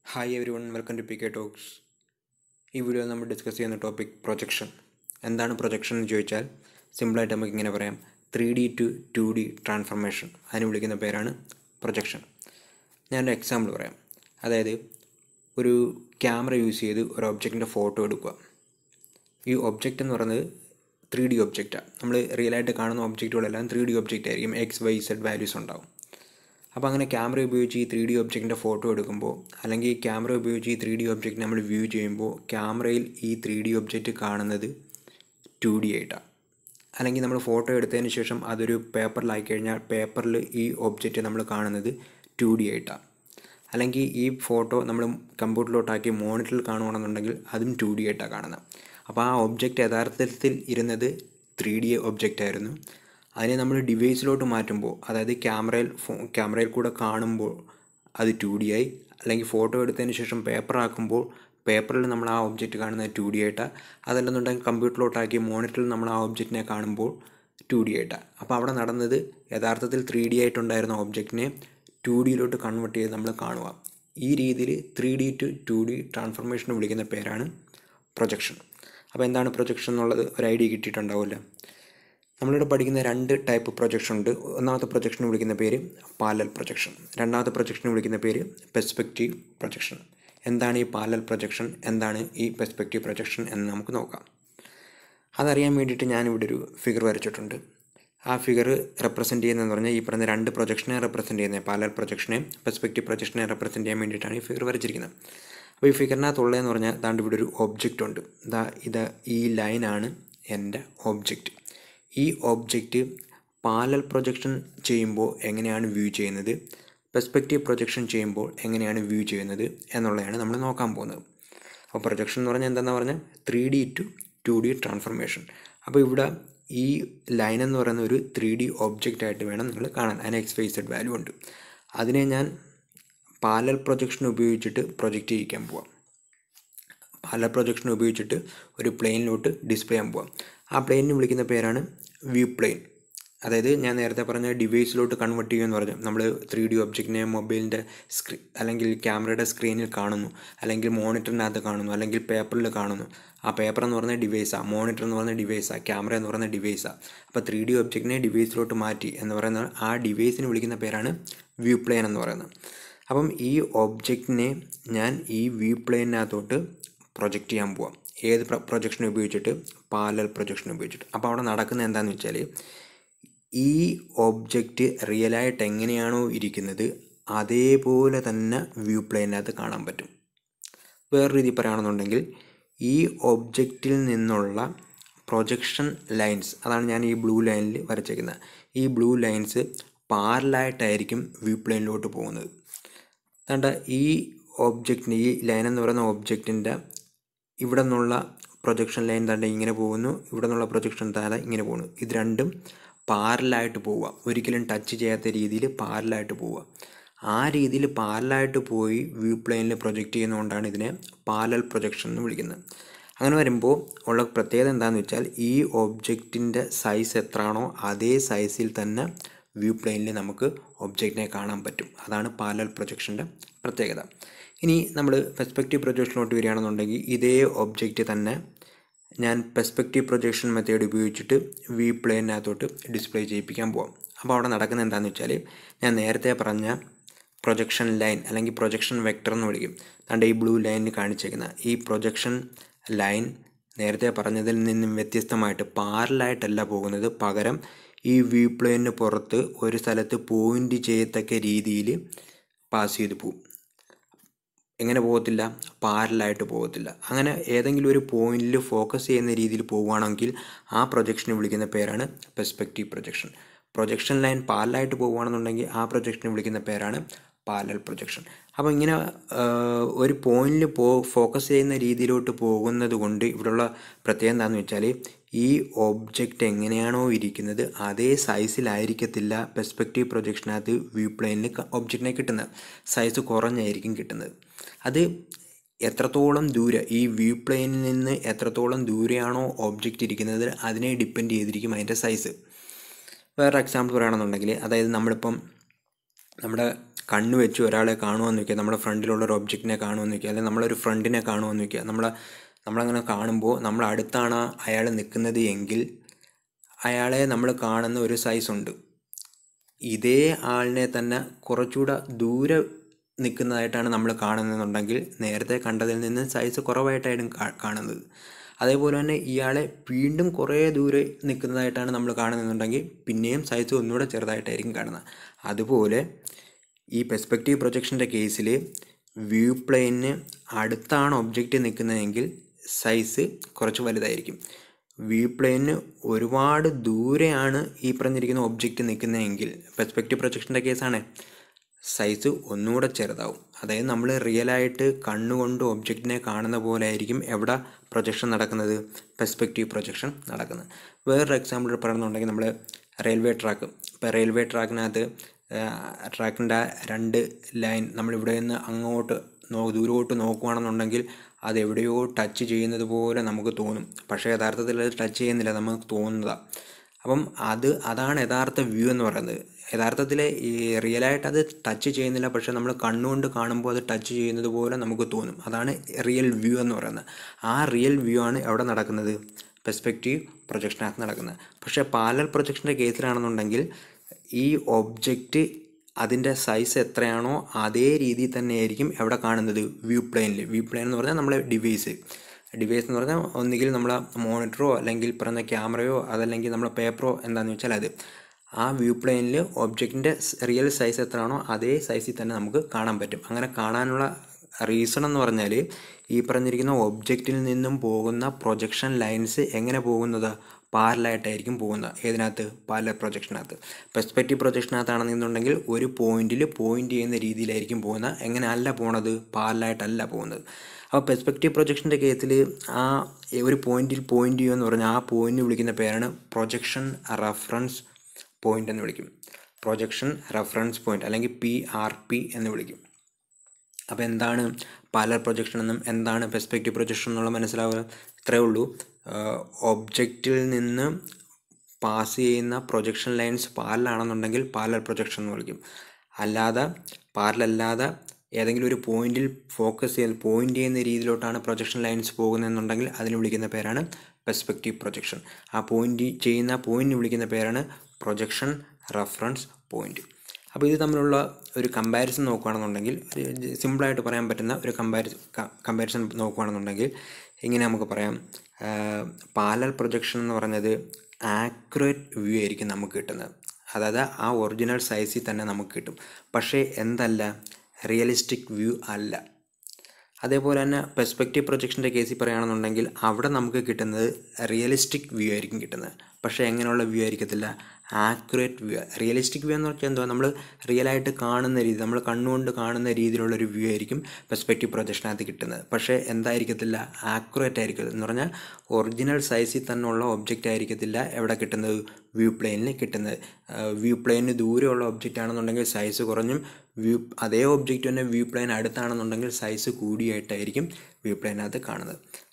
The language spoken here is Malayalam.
hi everyone welcome to P K talks ഈ വീഡിയോ നമ്മൾ ഡിസ്കസ് ചെയ്യുന്ന ടോപ്പിക് പ്രൊജക്ഷൻ എന്താണ് പ്രൊജക്ഷൻ എന്ന് ചോദിച്ചാൽ സിമ്പിളായിട്ട് നമുക്ക് ഇങ്ങനെ പറയാം three D to two D transformation അതിന് വിളിക്കുന്ന പേരാണ് പ്രൊജക്ഷൻ ഞാനൊരു എക്സാമ്പിൾ പറയാം അതായത് ഒരു ക്യാമറ യൂസ് ചെയ്ത് ഒരു ഒബ്ജക്റ്റിൻ്റെ ഫോട്ടോ എടുക്കുക ഈ ഒബ്ജക്റ്റ് എന്ന് പറയുന്നത് ത്രീ ഡി ഒബ്ജക്റ്റാണ് നമ്മൾ റിയലായിട്ട് കാണുന്ന ഒബ്ജക്റ്റുകളെല്ലാം ത്രീ ഡി ഒബ്ജക്റ്റ് ആയിരിക്കും എക്സ് വൈ സെഡ് വാല്യൂസ് ഉണ്ടാവും അപ്പോൾ അങ്ങനെ ക്യാമറ ഉപയോഗിച്ച് ഈ ത്രീ ഡി ഒബ്ജക്റ്റിൻ്റെ ഫോട്ടോ എടുക്കുമ്പോൾ അല്ലെങ്കിൽ ക്യാമറ ഉപയോഗിച്ച് ഈ ത്രീ ഡി ഒബ്ജക്റ്റ് നമ്മൾ വ്യൂ ചെയ്യുമ്പോൾ ക്യാമറയിൽ ഈ ത്രീ ഡി ഒബ്ജക്റ്റ് കാണുന്നത് ടു ഡി ആയിട്ടാണ് അല്ലെങ്കിൽ നമ്മൾ ഫോട്ടോ എടുത്തതിന് ശേഷം അതൊരു പേപ്പറിലായി കഴിഞ്ഞാൽ പേപ്പറിൽ ഈ ഒബ്ജക്റ്റ് നമ്മൾ കാണുന്നത് ടു ഡി ആയിട്ടാണ് അല്ലെങ്കിൽ ഈ ഫോട്ടോ നമ്മൾ കമ്പ്യൂട്ടറിലോട്ടാക്കി മോണിറ്ററിൽ കാണുകയാണെന്നുണ്ടെങ്കിൽ അതും ടു ഡി ആയിട്ടാണ് കാണുന്നത് അപ്പോൾ ആ ഒബ്ജക്റ്റ് യഥാർത്ഥത്തിൽ ഇരുന്നത് ത്രീ ഡി ഒബ്ജക്റ്റ് ആയിരുന്നു അതിനെ നമ്മൾ ഡിവൈസിലോട്ട് മാറ്റുമ്പോൾ അതായത് ക്യാമറയിൽ ഫോ ക്യാമറയിൽ കൂടെ കാണുമ്പോൾ അത് ടു ഡി ആയി അല്ലെങ്കിൽ ഫോട്ടോ എടുത്തതിന് ശേഷം പേപ്പർ ആക്കുമ്പോൾ പേപ്പറിൽ നമ്മൾ ആ ഒബ്ജക്റ്റ് കാണുന്നത് ടു ഡി ആയിട്ടാണ് അതല്ലെന്നുണ്ടെങ്കിൽ കമ്പ്യൂട്ടറിലോട്ടാക്കി മോണിറ്ററിൽ നമ്മൾ ആ ഒബ്ജക്റ്റിനെ കാണുമ്പോൾ ടു ഡി ആയിട്ടാണ് അപ്പോൾ അവിടെ നടന്നത് യഥാർത്ഥത്തിൽ ത്രീ ഡി ആയിട്ടുണ്ടായിരുന്ന ഒബ്ജക്റ്റിനെ ടു ഡിയിലോട്ട് കൺവേർട്ട് ചെയ്ത് നമ്മൾ കാണുക ഈ രീതിയിൽ three D to two D transformation വിളിക്കുന്ന പേരാണ് പ്രൊജക്ഷൻ അപ്പോൾ എന്താണ് പ്രൊജക്ഷൻ എന്നുള്ളത് ഒരു ഐഡിയ കിട്ടിയിട്ടുണ്ടാവില്ല നമ്മളിവിടെ പഠിക്കുന്ന രണ്ട് ടൈപ്പ് പ്രൊജക്ഷൻ ഉണ്ട് ഒന്നാമത്തെ പ്രൊജക്ഷൻ വിളിക്കുന്ന പേര് പാലൽ പ്രൊജക്ഷൻ രണ്ടാമത്തെ പ്രൊജക്ഷൻ വിളിക്കുന്ന പേര് പെർസ്പെക്റ്റീവ് പ്രൊജക്ഷൻ എന്താണ് ഈ പാലൽ പ്രൊജക്ഷൻ എന്താണ് ഈ പെർസ്പെക്റ്റീവ് പ്രൊജക്ഷൻ എന്ന് നമുക്ക് നോക്കാം അതറിയാൻ വേണ്ടിയിട്ട് ഞാനിവിടെ ഒരു ഫിഗർ വരച്ചിട്ടുണ്ട് ആ ഫിഗർ റെപ്രസെൻറ്റ് ചെയ്യുന്നതെന്ന് പറഞ്ഞാൽ ഈ പറഞ്ഞ രണ്ട് പ്രൊജക്ഷനെ റെപ്രസെൻറ്റ് ചെയ്യുന്നത് പാലൽ പ്രൊജക്ഷനെ പെർസ്പെക്റ്റീവ് പ്രൊജക്ഷനെ റെപ്രസെൻറ്റ് ചെയ്യാൻ വേണ്ടിയിട്ടാണ് ഈ ഫിഗർ വരച്ചിരിക്കുന്നത് അപ്പോൾ ഈ ഫിഗറിനകത്തുള്ളതെന്ന് പറഞ്ഞാൽ ദാണ്ട് ഇവിടെ ഒരു ഒബ്ജക്റ്റ് ഉണ്ട് ഇതാ ഇത് ഈ ലൈനാണ് എൻ്റെ ഒബ്ജക്റ്റ് ഈ ഒബ്ജക്റ്റ് പാലൽ പ്രൊജക്ഷൻ ചെയ്യുമ്പോൾ എങ്ങനെയാണ് വ്യൂ ചെയ്യുന്നത് പെർസ്പെക്റ്റീവ് പ്രൊജക്ഷൻ ചെയ്യുമ്പോൾ എങ്ങനെയാണ് വ്യൂ ചെയ്യുന്നത് എന്നുള്ളതാണ് നമ്മൾ നോക്കാൻ പോകുന്നത് അപ്പോൾ പ്രൊജക്ഷൻ എന്ന് പറഞ്ഞാൽ എന്താണെന്ന് പറഞ്ഞാൽ three D to two D transformation അപ്പോൾ ഇവിടെ ഈ ലൈൻ എന്ന് പറയുന്ന ഒരു ത്രീ ഡി ഒബ്ജക്റ്റ് ആയിട്ട് വേണം നിങ്ങൾ കാണാൻ അതിന് എക്സ് വൈസഡ് വാല്യൂ ഉണ്ട് അതിനെ ഞാൻ പാലൽ പ്രൊജക്ഷൻ ഉപയോഗിച്ചിട്ട് പ്രൊജക്റ്റ് ചെയ്യിക്കാൻ പോവാം പാലൽ പ്രൊജക്ഷൻ ഉപയോഗിച്ചിട്ട് ഒരു പ്ലെയിനിലോട്ട് ഡിസ്പ്ലേ ചെയ്യാൻ പോവാം ആ പ്ലെയിനിന് വിളിക്കുന്ന പേരാണ് വ്യൂ പ്ലെയിൻ അതായത് ഞാൻ നേരത്തെ പറഞ്ഞ ഡിവൈസിലോട്ട് കൺവേർട്ട് ചെയ്യുമെന്ന് പറഞ്ഞു നമ്മൾ ത്രീ ഡി ഒബ്ജക്റ്റിനെ മൊബൈലിൻ്റെ സ്ക്രീൻ അല്ലെങ്കിൽ ക്യാമറയുടെ സ്ക്രീനിൽ കാണുന്നു അല്ലെങ്കിൽ മോണിറ്ററിനകത്ത് കാണുന്നു അല്ലെങ്കിൽ പേപ്പറിൽ കാണുന്നു ആ പേപ്പർ എന്ന് പറയുന്ന ഡിവൈസാണ് മോണിറ്റർ എന്ന് പറയുന്ന ഡിവൈസാണ് ക്യാമറ എന്ന് പറയുന്ന ഡിവൈസാണ് അപ്പോൾ ത്രീ ഡി ഒബ്ജക്റ്റിനെ ഡിവൈസിലോട്ട് മാറ്റി എന്ന് പറയുന്ന ആ ഡിവൈസിന് വിളിക്കുന്ന പേരാണ് വ്യൂ പ്ലെയിൻ എന്ന് പറയുന്നത് അപ്പം ഈ ഒബ്ജക്റ്റിനെ ഞാൻ ഈ വ്യൂ പ്ലെയിനകത്തോട്ട് പ്രൊജക്റ്റ് ചെയ്യാൻ പോവാം ഏത് പ്രൊജക്ഷൻ ഉപയോഗിച്ചിട്ട് പാലൽ പ്രൊജക്ഷൻ ഉപയോഗിച്ചിട്ട് അപ്പോൾ അവിടെ നടക്കുന്നത് എന്താണെന്ന് വെച്ചാൽ ഈ ഒബ്ജക്റ്റ് റിയലായിട്ട് എങ്ങനെയാണോ ഇരിക്കുന്നത് അതേപോലെ തന്നെ വ്യൂ പ്ലെയിനകത്ത് കാണാൻ പറ്റും വേറെ രീതി പറയുകയാണെന്നുണ്ടെങ്കിൽ ഈ ഒബ്ജക്റ്റിൽ നിന്നുള്ള പ്രൊജക്ഷൻ ലൈൻസ് അതാണ് ഞാൻ ഈ ബ്ലൂ ലൈനിൽ വരച്ചേക്കുന്നത് ഈ ബ്ലൂ ലൈൻസ് പാരലായിട്ടായിരിക്കും വ്യൂ പ്ലെയിനിലോട്ട് പോകുന്നത് അതുകൊണ്ട് ഈ ഒബ്ജക്റ്റിന് ഈ ലൈൻ എന്ന് പറയുന്ന ഒബ്ജക്റ്റിൻ്റെ ഇവിടെ നിന്നുള്ള പ്രൊജക്ഷൻ ലൈൻ തന്നെ ഇങ്ങനെ പോകുന്നു ഇവിടെ നിന്നുള്ള പ്രൊജക്ഷൻ താഴെ ഇങ്ങനെ പോകുന്നു ഇത് രണ്ടും പാരലായിട്ട് പോവുക ഒരിക്കലും ടച്ച് ചെയ്യാത്ത രീതിയിൽ പാരലായിട്ട് പോവുക ആ രീതിയിൽ പാരലായിട്ട് പോയി വ്യൂ പ്ലെയിനിൽ പ്രൊജക്റ്റ് ചെയ്യുന്നതുകൊണ്ടാണ് ഇതിനെ പാരൽ പ്രൊജക്ഷൻ എന്ന് വിളിക്കുന്നത് അങ്ങനെ വരുമ്പോൾ ഉള്ള പ്രത്യേകത എന്താണെന്ന് വെച്ചാൽ ഈ ഒബ്ജക്റ്റിൻ്റെ സൈസ് എത്രയാണോ അതേ സൈസിൽ തന്നെ വ്യൂ പ്ലെയിനിൽ നമുക്ക് ഒബ്ജക്റ്റിനെ കാണാൻ പറ്റും അതാണ് പാരൽ പ്രൊജക്ഷൻ്റെ പ്രത്യേകത ഇനി നമ്മൾ പെർസ്പെക്റ്റീവ് പ്രൊജക്ഷനിലോട്ട് വരികയാണെന്നുണ്ടെങ്കിൽ ഇതേ ഒബ്ജക്റ്റ് തന്നെ ഞാൻ പെർസ്പെക്റ്റീവ് പ്രൊജക്ഷൻ മെത്തേഡ് ഉപയോഗിച്ചിട്ട് വ്യൂ പ്ലെയിനകത്തോട്ട് ഡിസ്പ്ലേ ചെയ്യിപ്പിക്കാൻ പോകാം അപ്പോൾ അവിടെ നടക്കുന്നത് എന്താണെന്ന് വെച്ചാൽ ഞാൻ നേരത്തെ പറഞ്ഞ പ്രൊജക്ഷൻ ലൈൻ അല്ലെങ്കിൽ പ്രൊജക്ഷൻ വെക്ടർ എന്ന് വിളിക്കും അതുകൊണ്ട് ഈ ബ്ലൂ ലൈനിൽ കാണിച്ചേക്കുന്ന ഈ പ്രൊജക്ഷൻ ലൈൻ നേരത്തെ പറഞ്ഞതിൽ നിന്നും വ്യത്യസ്തമായിട്ട് പാരലായിട്ടല്ല പോകുന്നത് പകരം ഈ വ്യൂ പ്ലെയിനിന് പുറത്ത് ഒരു സ്ഥലത്ത് പോയിൻ്റ് ചെയ്യത്തക്ക രീതിയിൽ പാസ് ചെയ്ത് പോകും എങ്ങനെ പോകത്തില്ല പാരലായിട്ട് പോകത്തില്ല അങ്ങനെ ഏതെങ്കിലും ഒരു പോയിന്റിൽ ഫോക്കസ് ചെയ്യുന്ന രീതിയിൽ പോവുകയാണെങ്കിൽ ആ പ്രൊജക്ഷനെ വിളിക്കുന്ന പേരാണ് പെർസ്പെക്റ്റീവ് പ്രൊജക്ഷൻ പ്രൊജക്ഷൻ ലൈൻ പാരലായിട്ട് പോവുകയാണെന്നുണ്ടെങ്കിൽ ആ പ്രൊജക്ഷനെ വിളിക്കുന്ന പേരാണ് പാരലൽ പ്രൊജക്ഷൻ അപ്പോൾ ഇങ്ങനെ ഒരു പോയിന്റിൽ പോ ഫോക്കസ് ചെയ്യുന്ന രീതിയിലോട്ട് പോകുന്നത് കൊണ്ട് ഇവിടെയുള്ള പ്രത്യേകത എന്താണെന്ന് വെച്ചാൽ ഈ ഒബ്ജക്റ്റ് എങ്ങനെയാണോ ഇരിക്കുന്നത് അതേ സൈസിലായിരിക്കത്തില്ല പെർസ്പെക്റ്റീവ് പ്രൊജക്ഷനകത്ത് വ്യൂ പ്ലെയിനിൽ ഒബ്ജക്റ്റിനെ കിട്ടുന്നത് സൈസ് കുറഞ്ഞായിരിക്കും കിട്ടുന്നത് അത് എത്രത്തോളം ദൂരെ ഈ വ്യൂ പ്ലെയിനിൽ നിന്ന് എത്രത്തോളം ദൂരെയാണോ ഒബ്ജക്റ്റ് ഇരിക്കുന്നത് അതിനെ ഡിപ്പെൻഡ് ചെയ്തിരിക്കും അതിൻ്റെ സൈസ് വേറെ എക്സാമ്പിൾ പറയുകയാണെന്നുണ്ടെങ്കിൽ അതായത് നമ്മളിപ്പം നമ്മുടെ കണ്ണ് വെച്ച് ഒരാളെ കാണുമെന്ന് വയ്ക്കുക നമ്മുടെ ഫ്രണ്ടിലുള്ള ഒരു ഒബ്ജക്റ്റിനെ കാണുമെന്ന് വയ്ക്കുക അല്ലെങ്കിൽ നമ്മളൊരു ഫ്രണ്ടിനെ കാണുമെന്ന് വയ്ക്കുക നമ്മളെ നമ്മളങ്ങനെ കാണുമ്പോൾ നമ്മൾ അടുത്താണ് അയാൾ നിൽക്കുന്നത് എങ്കിൽ അയാളെ നമ്മൾ കാണുന്ന ഒരു സൈസ് ഉണ്ട് ഇതേ ആളിനെ തന്നെ കുറച്ചുകൂടെ ദൂരെ നിൽക്കുന്നതായിട്ടാണ് നമ്മൾ കാണുന്നതെന്നുണ്ടെങ്കിൽ നേരത്തെ കണ്ടതിൽ നിന്ന് സൈസ് കുറവായിട്ടായിരുന്നു കാ- കാണുന്നത് അതേപോലെ തന്നെ ഇയാളെ വീണ്ടും കുറേ ദൂരെ നിൽക്കുന്നതായിട്ടാണ് നമ്മൾ കാണുന്നതെന്നുണ്ടെങ്കിൽ പിന്നെയും സൈസ് ഒന്നുകൂടെ ചെറുതായിട്ടായിരിക്കും കാണുന്നത് അതുപോലെ ഈ പെർസ്പെക്റ്റീവ് പ്രൊജക്ഷൻ്റെ കേസിൽ വ്യൂ പ്ലെയിന് അടുത്താണ് ഒബ്ജക്റ്റ് നിൽക്കുന്നതെങ്കിൽ സൈസ് കുറച്ച് വലുതായിരിക്കും വ്യൂ പ്ലെയിന് ഒരുപാട് ദൂരെയാണ് ഈ പറഞ്ഞിരിക്കുന്ന ഒബ്ജക്റ്റ് നിൽക്കുന്നതെങ്കിൽ പെർസ്പെക്റ്റീവ് പ്രൊജക്ഷൻ്റെ കേസാണ് സൈസ് ഒന്നുകൂടെ ചെറുതാവും അതായത് നമ്മൾ റിയലായിട്ട് കണ്ണുകൊണ്ട് ഒബ്ജക്റ്റിനെ കാണുന്ന പോലെ ആയിരിക്കും എവിടെ പ്രൊജക്ഷൻ നടക്കുന്നത് പെർസ്പെക്റ്റീവ് പ്രൊജക്ഷൻ നടക്കുന്നത് വേറൊരു എക്സാമ്പിൾ പറയുന്നുണ്ടെങ്കിൽ നമ്മൾ റെയിൽവേ ട്രാക്ക് ഇപ്പോൾ റെയിൽവേ ട്രാക്കിനകത്ത് ട്രാക്കിൻ്റെ രണ്ട് ലൈൻ നമ്മളിവിടെ നിന്ന് അങ്ങോട്ട് നോ ദൂരോട്ട് നോക്കുകയാണെന്നുണ്ടെങ്കിൽ അത് എവിടെയോ ടച്ച് ചെയ്യുന്നത് പോലെ നമുക്ക് തോന്നും പക്ഷേ യഥാർത്ഥത്തിൽ അത് ടച്ച് ചെയ്യുന്നില്ല നമുക്ക് തോന്നുന്നതാണ് അപ്പം അത് അതാണ് യഥാർത്ഥ വ്യൂ എന്ന് പറയുന്നത് യഥാർത്ഥത്തിൽ ഈ റിയലായിട്ട് അത് ടച്ച് ചെയ്യുന്നില്ല പക്ഷേ നമ്മൾ കണ്ണുകൊണ്ട് കാണുമ്പോൾ അത് ടച്ച് ചെയ്യുന്നത് പോലെ നമുക്ക് തോന്നും അതാണ് റിയൽ വ്യൂ എന്ന് പറയുന്നത് ആ റിയൽ വ്യൂ ആണ് എവിടെ നടക്കുന്നത് പെർസ്പെക്റ്റീവ് പ്രൊജക്ഷനകത്ത് നടക്കുന്നത് പക്ഷേ പാരലൽ പ്രൊജക്ഷൻ്റെ കേസിലാണെന്നുണ്ടെങ്കിൽ ഈ ഒബ്ജക്റ്റ് അതിൻ്റെ സൈസ് എത്രയാണോ അതേ രീതിയിൽ തന്നെയായിരിക്കും എവിടെ കാണുന്നത് വ്യൂ പ്ലെയിനിൽ വ്യൂ പ്ലെയിൻ എന്ന് പറഞ്ഞാൽ നമ്മളെ ഡിവൈസ് ഡിവൈസ് എന്ന് പറഞ്ഞാൽ ഒന്നുകിൽ നമ്മളെ മോണിറ്ററോ അല്ലെങ്കിൽ പറയുന്ന ക്യാമറയോ അതല്ലെങ്കിൽ നമ്മളെ പേപ്പറോ എന്താണെന്ന് വെച്ചാൽ അത് ആ വ്യൂ പ്ലെയിനിൽ ഒബ്ജക്റ്റിൻ്റെ റിയൽ സൈസ് എത്രയാണോ അതേ സൈസിൽ തന്നെ നമുക്ക് കാണാൻ പറ്റും അങ്ങനെ കാണാനുള്ള റീസൺ എന്ന് പറഞ്ഞാൽ ഈ പറഞ്ഞിരിക്കുന്ന ഒബ്ജക്റ്റിൽ നിന്നും പോകുന്ന പ്രൊജക്ഷൻ ലൈൻസ് എങ്ങനെ പോകുന്നത് പാരലായിട്ടായിരിക്കും പോകുന്നത് ഏതിനകത്ത് പാരലൽ പ്രൊജക്ഷനകത്ത് പെർസ്പെക്റ്റീവ് പ്രൊജക്ഷനകത്താണെന്നുണ്ടെങ്കിൽ ഒരു പോയിന്റിൽ പോയിന്റ് ചെയ്യുന്ന രീതിയിലായിരിക്കും പോകുന്നത് എങ്ങനെ അല്ല പോണത് പാരലായിട്ടല്ല പോകുന്നത് അപ്പോൾ പെർസ്പെക്റ്റീവ് പ്രൊജക്ഷൻ്റെ കേസിൽ ആ ഒരു പോയിന്റിൽ പോയിന്റ് ചെയ്യുമെന്ന് പറഞ്ഞാൽ ആ പോയിന്റ് വിളിക്കുന്ന പേരാണ് പ്രൊജക്ഷൻ റെഫറൻസ് പോയിന്റ് എന്ന് വിളിക്കും പ്രൊജക്ഷൻ റെഫറൻസ് പോയിന്റ് അല്ലെങ്കിൽ പി ആർ പി എന്ന് വിളിക്കും അപ്പോൾ എന്താണ് പാരലൽ പ്രൊജക്ഷൻ എന്നും എന്താണ് പെർസ്പെക്റ്റീവ് പ്രൊജക്ഷൻ എന്നുള്ള മനസ്സിലാവുക ഇത്രയേ ഉള്ളൂ ഒബ്ജക്റ്റിൽ നിന്ന് പാസ് ചെയ്യുന്ന പ്രൊജക്ഷൻ ലൈൻസ് പാരലാണെന്നുണ്ടെങ്കിൽ പാരലൽ പ്രൊജക്ഷൻ എന്ന് വിളിക്കും അല്ലാതെ പാരലല്ലാതെ ഏതെങ്കിലും ഒരു പോയിന്റിൽ ഫോക്കസ് ചെയ്ത് പോയിന്റ് ചെയ്യുന്ന രീതിയിലോട്ടാണ് പ്രൊജക്ഷൻ ലൈൻസ് പോകുന്നതെന്നുണ്ടെങ്കിൽ അതിന് വിളിക്കുന്ന പേരാണ് പെർസ്പെക്റ്റീവ് പ്രൊജക്ഷൻ ആ പോയിന്റ് ചെയ്യുന്ന പോയിന്റ് വിളിക്കുന്ന പേരാണ് പ്രൊജക്ഷൻ റെഫറൻസ് പോയിന്റ് അപ്പോൾ ഇത് തമ്മിലുള്ള ഒരു കമ്പാരിസൺ നോക്കുകയാണെന്നുണ്ടെങ്കിൽ ഒരു സിമ്പിളായിട്ട് പറയാൻ പറ്റുന്ന ഒരു കമ്പാരിസൺ കമ്പാരിസൺ നോക്കുകയാണെന്നുണ്ടെങ്കിൽ ഇങ്ങനെ നമുക്ക് പറയാം പാലൽ പ്രൊജക്ഷൻ എന്ന് പറഞ്ഞത് ആക്യുറേറ്റ് വ്യൂ ആയിരിക്കും നമുക്ക് കിട്ടുന്നത് അതായത് ആ ഒറിജിനൽ സൈസിൽ തന്നെ നമുക്ക് കിട്ടും പക്ഷേ എന്തല്ല റിയലിസ്റ്റിക് വ്യൂ അല്ല അതേപോലെ തന്നെ പെർസ്പെക്റ്റീവ് പ്രൊജക്ഷൻ്റെ കേസിൽ പറയുകയാണെന്നുണ്ടെങ്കിൽ അവിടെ നമുക്ക് കിട്ടുന്നത് റിയലിസ്റ്റിക് വ്യൂ ആയിരിക്കും കിട്ടുന്നത് പക്ഷേ എങ്ങനെയുള്ള വ്യൂ ആയിരിക്കത്തില്ല ആക്യുറേറ്റ് വ്യൂ റിയലിസ്റ്റിക് വ്യൂ എന്ന് വെച്ചാൽ എന്തുവാ നമ്മൾ റിയലായിട്ട് കാണുന്ന രീതി നമ്മൾ കണ്ണുകൊണ്ട് കാണുന്ന രീതിയിലുള്ള ഒരു വ്യൂ ആയിരിക്കും പെർസ്പെക്റ്റീവ് പ്രൊജക്ഷനകത്ത് കിട്ടുന്നത് പക്ഷേ എന്തായിരിക്കത്തില്ല ആക്യുറേറ്റ് ആയിരിക്കും എന്ന് പറഞ്ഞാൽ ഒറിജിനൽ സൈസിൽ തന്നെയുള്ള ഒബ്ജക്റ്റ് ആയിരിക്കത്തില്ല എവിടെ കിട്ടുന്നത് വ്യൂ പ്ലെയിനിൽ കിട്ടുന്നത് വ്യൂ പ്ലെയിനിന് ദൂരെയുള്ള ഒബ്ജക്റ്റ് ആണെന്നുണ്ടെങ്കിൽ സൈസ് കുറഞ്ഞും വ്യൂ അതേ ഒബ്ജക്റ്റ് തന്നെ വ്യൂ പ്ലെയിൻ അടുത്താണെന്നുണ്ടെങ്കിൽ സൈസ് കൂടിയായിട്ടായിരിക്കും വ്യൂ പ്ലെയിനകത്ത് കാണുന്നത്